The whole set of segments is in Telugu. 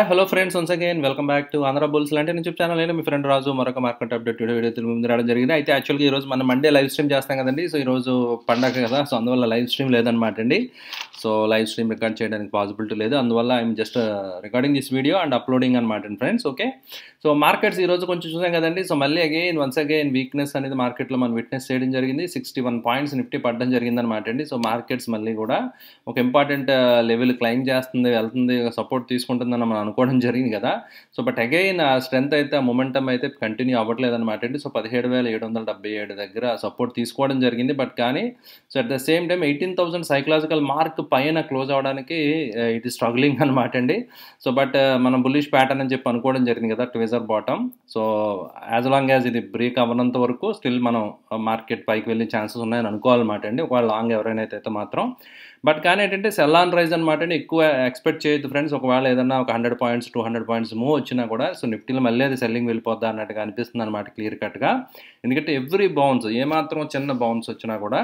hello friends once again welcome back to Andhra bulls లాంటి యూట్యూబ్ ఛానల్ నేను మీ ఫ్రెండ్ రాజు మరొక market update video video Telugu ముందు రావడం జరిగింది అయితే యాక్చువల్గా ఈ రోజు మనం మండే లైవ్ స్ట్రీమ్ చేస్తాం కదండి సో ఈ రోజు పండగ కదా సో అందువల్ల లైవ్ స్ట్రీమ్ లేదనమాట అండి సో లైవ్ స్ట్రీమ్ రికార్డ్ చేయడానికి పాసిబిలిటీ లేదు అందువల్ల I'm just recording this video and uploading అనమాట అండి ఫ్రెండ్స్ ఓకే సో మార్కెట్స్ ఈ రోజు కొంచెం చూసాం కదండి సో మళ్ళీ అగైన్ వన్స్ అగైన్ వీక్నెస్ అనేది మార్కెట్లో మనం విట్నెస్ చేయడం జరిగింది సిక్స్టీ వన్ పాయింట్స్ నిఫ్టీ పడడం జరిగింది అనమాట అండి సో మార్కెట్స్ మళ్ళీ కూడా ఒక ఇంపార్టెంట్ లెవెల్ క్లైమ్ చేస్తుంది వెళ్తుంది సపోర్ట్ తీసుకుంటుందని మనం అనుకోవడం జరిగింది కదా సో బట్ అగైన్ ఆ స్ట్రెంత్ అయితే ఆ మొమెంటం అయితే కంటిన్యూ అవ్వట్లేదు అనమాట అండి సో పదిహేడు వేల ఏడు వందల డెబ్బై ఏడు దగ్గర సపోర్ట్ తీసుకోవడం జరిగింది బట్ కానీ so at the same time eighteen thousand psychological mark పైన క్లోజ్ అవడానికి ఇట్ ఈ స్ట్రగ్లింగ్ అనమాట అండి సో బట్ మనం బుల్లిష్ ప్యాటర్న్ అని చెప్పి అనుకోవడం జరిగింది కదా tweezer bottom so as long as ఇది బ్రేక్ అవ్వనంత వరకు స్టిల్ మనం మార్కెట్ పైకి వెళ్ళే ఛాన్సెస్ ఉన్నాయని అనుకోవాలన్నమాట అండి ఒకవేళ లాంగ్ ఎవరైనా అయితే మాత్రం బట్ కానీ ఏంటంటే సెల్ ఆన్ రైజ్ అనమాట అండి ఎక్కువ ఎక్స్పెక్ట్ చేయొద్దు ఫ్రెండ్స్ ఒకవేళ ఏదన్నా ఒక hundred points two hundred points move వచ్చినా కూడా సో నిఫ్టీలో మళ్ళీ అది సెల్లింగ్ వెళ్ళిపోద్దా అన్నట్టుగా అనిపిస్తుంది అనమాట క్లియర్ కట్గా ఎందుకంటే ఎవ్రీ బౌన్స్ ఏమాత్రం చిన్న బౌన్స్ వచ్చినా కూడా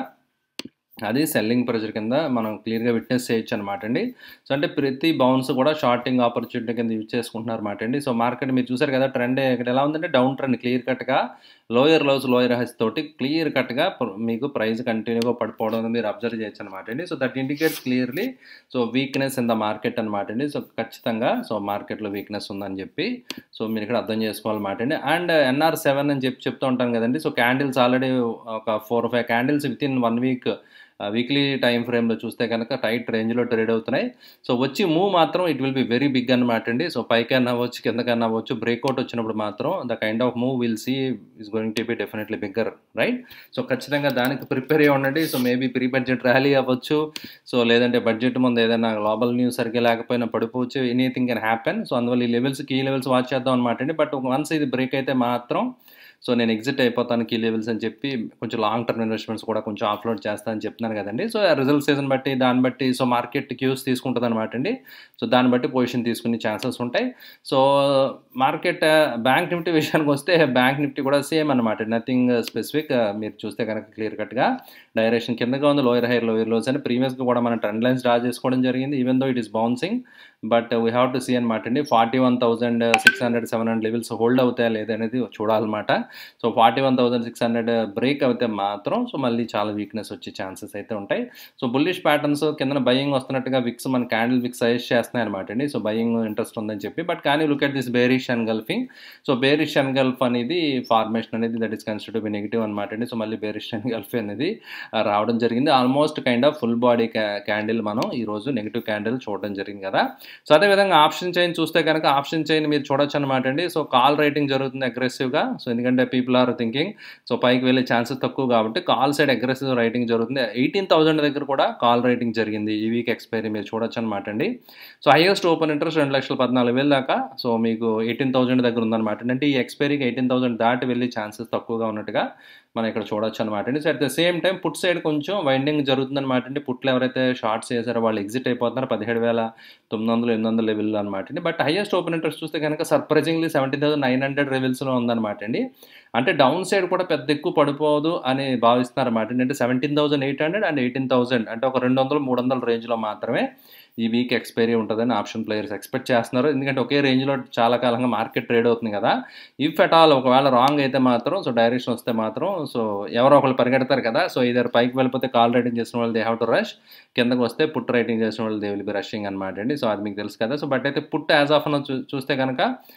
అది సెల్లింగ్ ప్రెషర్ కింద మనం క్లియర్గా విట్నెస్ చేయొచ్చు అనమాట అండి సో అంటే ప్రతి బౌన్స్ కూడా షార్టింగ్ ఆపర్చునిటీ కింద యూజ్ చేసుకుంటున్నారు అనమాట అండి సో మార్కెట్ మీరు చూసారు కదా ట్రెండ్ ఇక్కడ ఎలా ఉందంటే డౌన్ ట్రెండ్ క్లియర్ కట్గా లోయర్ లోస్ లోయర్ హైస్ తోటి క్లియర్ కట్గా మీకు ప్రైస్ కంటిన్యూగా పడిపోవడం మీరు అబ్జర్వ్ చేయొచ్చు అనమాట అండి so that indicates clearly so weakness in the market అనమాట అండి సో ఖచ్చితంగా సో మార్కెట్లో వీక్నెస్ ఉందని చెప్పి సో మీరు ఇక్కడ అర్థం చేసుకోవాలన్నమాట అండి అండ్ ఎన్ఆర్ సెవెన్ అని చెప్పి చెప్తూ ఉంటాను కదండి సో క్యాండిల్స్ ఆల్రెడీ ఒక four five candles with in one week weekly time ఫ్రేమ్లో చూస్తే కనుక టైట్ రేంజ్లో ట్రేడ్ అవుతున్నాయి సో వచ్చి మూవ్ మాత్రం it will be very big అనమాట అండి సో పైకన్నా అవ్వచ్చు కిందకన్నా అవ్వచ్చు బ్రేక్అవుట్ వచ్చినప్పుడు మాత్రం the kind of move will see is going to be definitely bigger right so ఖచ్చితంగా దానికి ప్రిపేర్ అయ్యి ఉండండి so maybe pre budget rally అవ్వచ్చు సో లేదంటే బడ్జెట్ ముందు ఏదైనా గ్లోబల్ న్యూస్ సరిగ్గా లేకపోయినా పడిపోవచ్చు ఎనీథింగ్ కెన్ హ్యాపెన్ సో అందువల్ల ఈ లెవెల్స్ కీ లెవెల్స్ వాచ్ చేద్దాం అనమాట అండి బట్ వన్స్ ఇది బ్రేక్ అయితే మాత్రం సో నేను ఎగ్జిట్ అయిపోతాను కీ లెవెల్స్ అని చెప్పి కొంచెం లాంగ్ టర్మ్ ఇన్వెస్ట్మెంట్స్ కూడా కొంచెం ఆఫ్లోడ్ చేస్తానని చెప్తున్నాను కదండి సో రిజల్ట్ సీజన్ బట్టి దాన్ని బట్టి సో మార్కెట్ క్యూస్ తీసుకుంటుంది అనమాట అండి సో దాన్ని బట్టి పొజిషన్ తీసుకునే ఛాన్సెస్ ఉంటాయి సో మార్కెట్ బ్యాంక్ నిఫ్టీ విషయానికి వస్తే బ్యాంక్ నిఫ్టీ కూడా సేమ్ అనమాట నథింగ్ స్పెసిఫిక్ మీరు చూస్తే కనుక క్లియర్ కట్గా డైరెక్షన్ కిందగా ఉంది లోయర్ హైర్ లోయర్ లోస్ అని ప్రీవియస్గా కూడా మనం ట్రెండ్ లైన్స్ డ్రా చేసుకోవడం జరిగింది even though it is bouncing but we have to see అనమాట అండి forty one thousand six hundred seven hundred levels hold అవుతాయా లేదనేది చూడాలన్నమాట so forty one thousand six hundred break అయితే మాత్రం సో మళ్ళీ చాలా వీక్నెస్ వచ్చే ఛాన్సెస్ అయితే ఉంటాయి సో బుల్లిష్ ప్యాటర్న్స్ కింద బయింగ్ వస్తున్నట్టుగా విక్స్ మన క్యాండిల్ విక్స్ సజెస్ట్ చేస్తున్నాయి అనమాట అండి సో బయింగ్ ఇంట్రెస్ట్ ఉందని చెప్పి బట్ కానీ look at this bearish engulfing so bearish engulf అనేది ఫార్మేషన్ అనేది that is consider be negative అనమాట అండి సో మళ్ళీ బేరిష్ అండ్ గల్ఫ్ అనేది రావడం జరిగింది almost kind of full body candle మనం ఈరోజు నెగిటివ్ క్యాండిల్ చూడడం జరిగింది కదా సో అదేవిధంగా ఆప్షన్ చైన్ చూస్తే కనుక ఆప్షన్ చైన్ మీరు చూడొచ్చు అనమాట అండి సో కాల్ రేటింగ్ జరుగుతుంది అగ్రెసివ్గా సో ఎందుకంటే పీపుల్ ఆర్ థింకింగ్ సో పైకి వెళ్ళే ఛాన్సెస్ తక్కువ కాబట్టి కాల్ సైడ్ అగ్రెసివ్ రైటింగ్ జరుగుతుంది ఎయిటీన్ థౌసండ్ దగ్గర కూడా కాల్ రైటింగ్ జరిగింది ఈ వీక్ ఎక్స్పైరీ మీరు చూడొచ్చు అనమాట అండి సో హైయెస్ట్ ఓపెన్ ఇంట్రెస్ట్ రెండు లక్షల పద్నాలుగు వేలు దాకా సో మీకు ఎయిటీన్ థౌసండ్ దగ్గర ఉందన్నమాట అంటే ఈ ఎక్స్పైరీకి ఎయిటీన్ థౌసండ్ దాటి వెళ్ళే ఛాన్సెస్ తక్కువగా ఉన్నట్టుగా మనం ఇక్కడ చూడొచ్చు అనమాట అండి so at the same time put side కొంచెం వైండింగ్ జరుగుతుందన్నమాట అండి పుట్లు ఎవరైతే షార్ట్స్ చేశారో వాళ్ళు ఎగ్జిట్ అయిపోతున్నారు పదిహేడు వేల తొమ్మిది వందలు ఎనిమిది వందల లెవెల్లో అనమాట అండి బట్ హైయెస్ట్ ఓపెన్ ఇంట్రెస్ట్ చూస్తే కనుక surprisingly seventeen thousand nine hundred లెవెల్స్లో ఉందన్నమాట అండి అంటే డౌన్ సైడ్ కూడా పెద్ద ఎక్కువ పడిపోదు అని భావిస్తున్నారు అనమాట అంటే seventeen thousand eight hundred and eighteen thousand అంటే ఒక రెండు వందలు మూడు వందల రేంజ్లో మాత్రమే ఈ వీక్ ఎక్స్పైరీ ఉంటుందని ఆప్షన్ ప్లేయర్స్ ఎక్స్పెక్ట్ చేస్తున్నారు ఎందుకంటే ఒకే రేంజ్లో చాలా కాలంగా మార్కెట్ ట్రేడ్ అవుతుంది కదా ఇఫ్ ఎట్ ఆల్ ఒకవేళ రాంగ్ అయితే మాత్రం సో డైరెక్షన్ వస్తే మాత్రం సో ఎవరో ఒకళ్ళు పరిగెడతారు కదా సో ఇద్దరు పైకి వెళ్ళిపోతే కాల్ రైటింగ్ చేసిన వాళ్ళు దే హ్యావ్ టు రష్ కిందకు వస్తే పుట్ రైటింగ్ చేసిన వాళ్ళు దే విల్ బి రషింగ్ అనమాట అండి సో అది మీకు తెలుసు కదా సో బట్ అయితే పుట్ యాజ్ ఆఫ్ చూ చూస్తే కనుక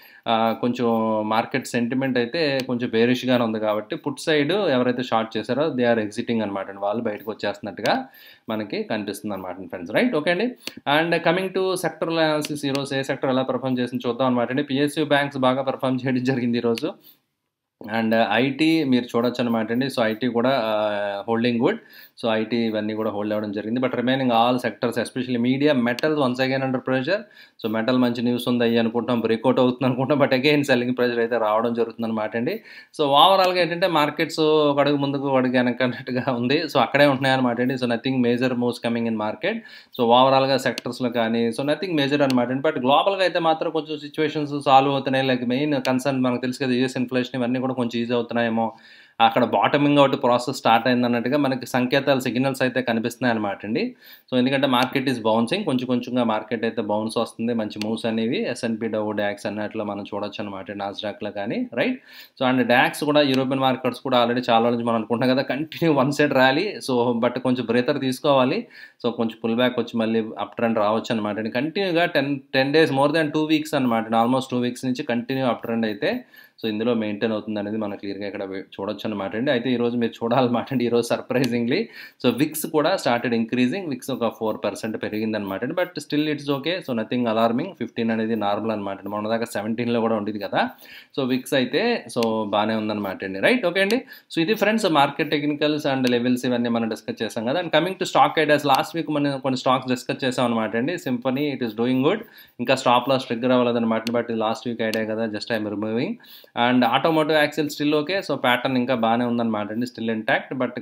కొంచెం మార్కెట్ సెంటిమెంట్ అయితే కొంచెం బేరిష్గానే ఉంది కాబట్టి పుట్ సైడ్ ఎవరైతే షార్ట్ చేశారో దే ఆర్ ఎగ్జిటింగ్ అనమాట అండి వాళ్ళు బయటకు వచ్చేస్తున్నట్టుగా మనకి కనిపిస్తుంది అనమాట ఫ్రెండ్స్ రైట్ ఓకే అండి and coming to sector analysis ఈరోజు ఏ సెక్టర్ ఎలా పర్ఫామ్ చేసింది చూద్దాం అనమాట అండి పిఎస్యూ బ్యాంక్స్ బాగా పర్ఫామ్ చేయడం జరిగింది ఈరోజు అండ్ ఐటీ మీరు చూడొచ్చు అనమాట అండి సో ఐటీ కూడా హోల్డింగ్ గుడ్ సో ఐటీ ఇవన్నీ కూడా హోల్డ్ అవ్వడం జరిగింది but remaining all sectors especially media metal once again under pressure so metal మంచి న్యూస్ ఉంది అయ్యి అనుకుంటాం బ్రేక్అవుట్ అవుతుంది అనుకుంటాం బట్ అగైన్ సెల్లింగ్ ప్రెషర్ అయితే రావడం జరుగుతుంది అనమాట అండి సో ఓవరాల్గా ఏంటంటే మార్కెట్స్ ఒక అడుగు ముందుకు ఒక అడుగు వెనక అన్నట్టుగా ఉంది సో అక్కడే ఉంటున్నాయి అనమాట అండి so nothing major moves coming in market so ఓవరాల్గా సెక్టర్స్లో కానీ సో నథింగ్ మేజర్ అనమాట అండి బట్ గ్లోబల్గా అయితే మాత్రం కొంచెం సిచ్యువేషన్స్ సాల్వ్ అవుతున్నాయి లైక్ మెయిన్ కన్సర్న్ మనకు తెలుసు కదా యూఎస్ ఇన్ఫ్లేషన్ ఇవన్నీ కూడా కొంచెం ఈజీ అవుతున్నాయేమో అక్కడ బాటమింగ్ అవుట్ ప్రాసెస్ స్టార్ట్ అయింది అన్నట్టుగా మనకి సంకేతాలు సిగ్నల్స్ అయితే కనిపిస్తున్నాయి అనమాట అండి సో ఎందుకంటే మార్కెట్ ఈజ్ బౌన్సింగ్ కొంచెం కొంచెంగా మార్కెట్ అయితే బౌన్స్ వస్తుంది మంచి మూవ్స్ అనేవి ఎస్ఎన్పి డౌ డాక్స్ అన్నట్లు మనం చూడొచ్చు అనమాట నాస్డాక్లో కానీ రైట్ సో అండ్ డాక్స్ కూడా యూరోపియన్ మార్కెట్స్ కూడా ఆల్రెడీ చాలా నుంచి మనం అనుకుంటాం కదా continue one side rally so but కొంచెం బ్రేతర్ తీసుకోవాలి సో కొంచెం పుల్ బ్యాక్ వచ్చి మళ్ళీ అప్ ట్రెండ్ రావచ్చు అనమాట కంటిన్యూగా ten ten days more than two weeks అనమాట ఆల్మోస్ట్ టూ వీక్స్ నుంచి కంటిన్యూ అప్ ట్రెండ్ అయితే సో ఇందులో మెయింటైన్ అవుతుంది అనేది మనం క్లియర్గా ఇక్కడ చూడొచ్చు అనమాట అండి అయితే ఈరోజు మీరు చూడాలన్నమాట అండి ఈరోజు సర్ప్రైజింగ్లీ సో విక్స్ కూడా స్టార్టెడ్ ఇంక్రీజింగ్ విక్స్ ఒక ఫోర్ పర్సెంట్ పెరిగింది అనమాట అండి but still it's okay so nothing alarming fifteen అనేది నార్మల్ అనమాట అండి మన దాకా సెవెంటీన్లో కూడా ఉండేది కదా సో విక్స్ అయితే సో బాగానే ఉందన్నమాట అండి రైట్ ఓకే అండి సో ఇది friends market technicals and levels ఇవన్నీ మనం డిస్కస్ చేసాం కదా and coming to stock ideas last week మనం కొన్ని స్టాక్స్ డిస్కస్ చేసాం అనమాట అండి Symphony it is doing good ఇంకా స్టాప్ లాస్ ట్రిగ్గర్ అవ్వలేదన్నమాట బట్ ఇది లాస్ట్ వీక్ ఐడియా కదా just I'm removing and automotive axle still okay so pattern ఇంకా బాగానే ఉందన్నమాట అండి still intact but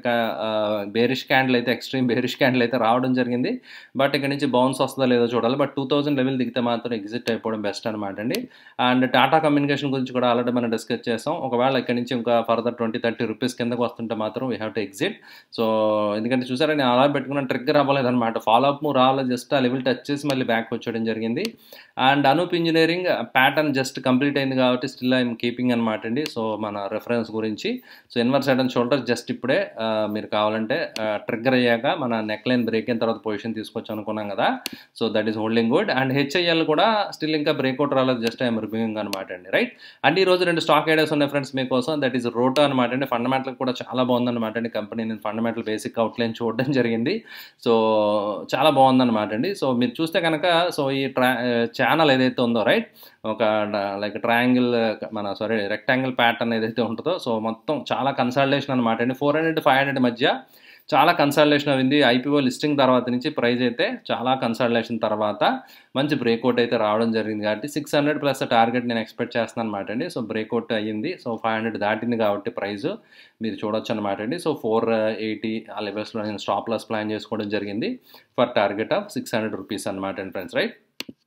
bearish candle అయితే ఎక్స్ట్రీమ్ బేరిష్ క్యాండిల్ అయితే రావడం జరిగింది బట్ ఇక్కడ నుంచి బౌన్స్ వస్తుందో లేదో చూడాలి బట్ టూ థౌసండ్ లెవెల్ దిగితే మాత్రం ఎగ్జిట్ అయిపోవడం బెస్ట్ అనమాట అండి అండ్ టాటా కమ్యూనికేషన్ గురించి కూడా ఆల్రెడీ మనం డిస్కస్ చేసాం ఒకవేళ ఇక్కడ నుంచి ఇంకా ఫర్దర్ ట్వంటీ థర్టీ రూపీస్ కిందకు వస్తుంటే మాత్రం we have to exit so ఎందుకంటే చూసారా నేను అలా పెట్టుకున్న ట్రిగ్గర్ అవ్వలేదు అనమాట ఫాలో అప్ రావాలి జస్ట్ ఆ లెవెల్ టచ్ చేసి మళ్ళీ బ్యాక్ వచ్చేయడం జరిగింది and Anup engineering pattern just complete అయింది కాబట్టి స్టిల్ ఐఎమ్ కీపింగ్ అనమాట అండి సో మన రెఫరెన్స్ గురించి so inverse side and shoulder just ఇప్పుడే మీరు కావాలంటే ట్రిగ్గర్ అయ్యాక మన నెక్ లైన్ బ్రేక్ అయిన తర్వాత పొజిషన్ తీసుకొచ్చి అనుకున్నాం కదా so that is holding good and HIL కూడా స్టిల్ ఇంకా బ్రేక్అవుట్ రాలేదు జస్ట్ ఐఎమ్ రివ్యూయింగ్ అనమాట అండి రైట్ అండ్ ఈ రోజు రెండు స్టాక్ ఐడియాస్ ఉన్నాయి ఫ్రెండ్స్ మీకోసం దట్ ఈస్ రోటో అనమాట అండి ఫండమెంటల్ కూడా చాలా బాగుందన్నమాట అండి కంపెనీ నేను ఫండమెంటల్ బేసిక్ అవుట్లైన్ చూడడం జరిగింది సో చాలా బాగుందన్నమాట అండి సో మీరు చూస్తే కనుక సో ఈ ట్రా ఛానల్ ఏదైతే ఉందో రైట్ ఒక లైక్ ట్రయాంగిల్ మన సారీ రెక్టాంగిల్ ప్యాటర్న్ ఏదైతే ఉంటుందో సో మొత్తం చాలా కన్సల్టేషన్ అనమాట అండి ఫోర్ హండ్రెడ్ ఫైవ్ హండ్రెడ్ మధ్య చాలా కన్సల్టేషన్ అయింది ఐపీఓ లిస్టింగ్ తర్వాత నుంచి ప్రైస్ అయితే చాలా కన్సల్టేషన్ తర్వాత మంచి బ్రేక్అవుట్ అయితే రావడం జరిగింది కాబట్టి సిక్స్ హండ్రెడ్ ప్లస్ టార్గెట్ నేను ఎక్స్పెక్ట్ చేస్తున్నాను అనమాట అండి సో బ్రేక్అవుట్ అయ్యింది సో ఫైవ్ హండ్రెడ్ దాటింది కాబట్టి ప్రైస్ మీరు చూడొచ్చు అనమాట అండి సో ఫోర్ ఎయిటీ ఆ లెవెల్స్లో నేను స్టాప్ లాస్ ప్లాన్ చేసుకోవడం జరిగింది for target of six hundred rupees అనమాట అండి ఫ్రెండ్స్ రైట్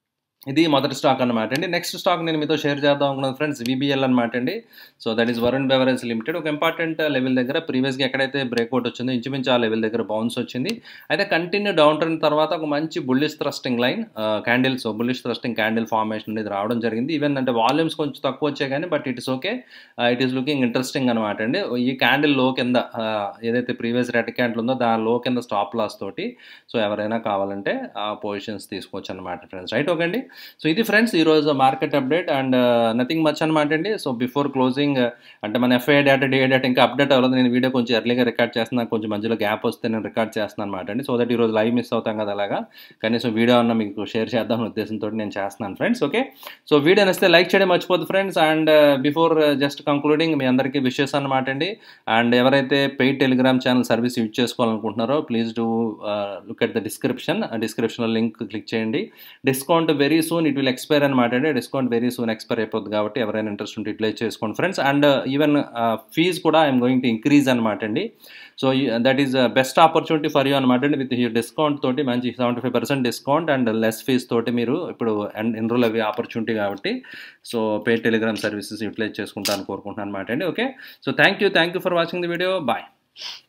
ఇది మొదటి స్టాక్ అనమాట అండి నెక్స్ట్ స్టాక్ నేను మీతో షేర్ చేద్దాం అనుకున్నాను ఫ్రెండ్స్ విబిఎల్ అనమాట అండి so that is Varun beverage limited ఒక ఇంపార్టెంట్ లెవెల్ దగ్గర ప్రీవియస్గా ఎక్కడైతే బ్రేక్అవుట్ వచ్చిందో ఇంచుమించు ఆ లెవెల్ దగ్గర బౌన్స్ వచ్చింది అయితే కంటిన్యూ డౌన్ ట్రెండ్ తర్వాత ఒక మంచి bullish thrusting line candles bullish thrusting candle formation అనేది రావడం జరిగింది ఈవెన్ అంటే వాల్యూమ్స్ కొంచెం తక్కువ వచ్చాయి కానీ but it is okay it is looking interesting అనమాట అండి ఈ క్యాండిల్ లో కింద ఏదైతే ప్రీవియస్ రెడ్ క్యాండిల్ ఉందో దాని లో కింద స్టాప్ లాస్ తోటి సో ఎవరైనా కావాలంటే ఆ పొజిషన్స్ తీసుకోవచ్చు అనమాట ఫ్రెండ్స్ రైట్ ఓకే అండి సో ఇది ఫ్రెండ్స్ ఈరోజు market update and nothing much అనమాట అండి సో బిఫోర్ క్లోజింగ్ అంటే మన ఎఫ్ఐ డేటా డిఏ డేటా ఇంకా అప్డేట్ అవ్వలేదు నేను వీడియో కొంచెం ఎర్లీగా రికార్డ్ చేస్తున్నాను కొంచెం మధ్యలో గ్యాప్ వస్తే నేను రికార్డ్ చేస్తున్నాను అనమాట అండి సో దట్ ఈరోజు లైవ్ మిస్ అవుతాం కదా అలాగా కనీసం వీడియో అన్న మీకు షేర్ చేద్దాం ఉద్దేశంతో నేను చేస్తున్నాను ఫ్రెండ్స్ ఓకే సో వీడియో నచ్చితే లైక్ చేయడం మర్చిపోద్దు friends and before just concluding మీ అందరికీ విషెస్ అనమాట అండి అండ్ ఎవరైతే paid Telegram channel service use చేసుకోవాలనుకుంటున్నారో please do look at the description డిస్క్రిప్షన్లో లింక్ క్లిక్ చేయండి discount very soon it will expire అనమాట అండి డిస్కౌంట్ వెరీ సూన్ ఎక్స్పైర్ అయిపోద్ది కాబట్టి ఎవరైనా ఇంట్రెస్ట్ ఉంటే యూటిలైజ్ చేసుకోండి ఫ్రెండ్స్ అండ్ ఈవెన్ ఫీజ్ కూడా ఐఎమ్ గోయింగ్ టు ఇంక్రీజ్ అనమాట అండి so that is best opportunity for you అనమాట అండి విత్ ఈ డిస్కౌంట్ తోటి మంచి seventy five percent discount and less fees తోటి మీరు ఇప్పుడు ఎన్రోల్ అవి ఆపర్చునిటీ కాబట్టి so pay Telegram services utilize చేసుకుంటాను కోరుకుంటున్నాను అనమాట అండి okay so thank you thank you for watching the video bye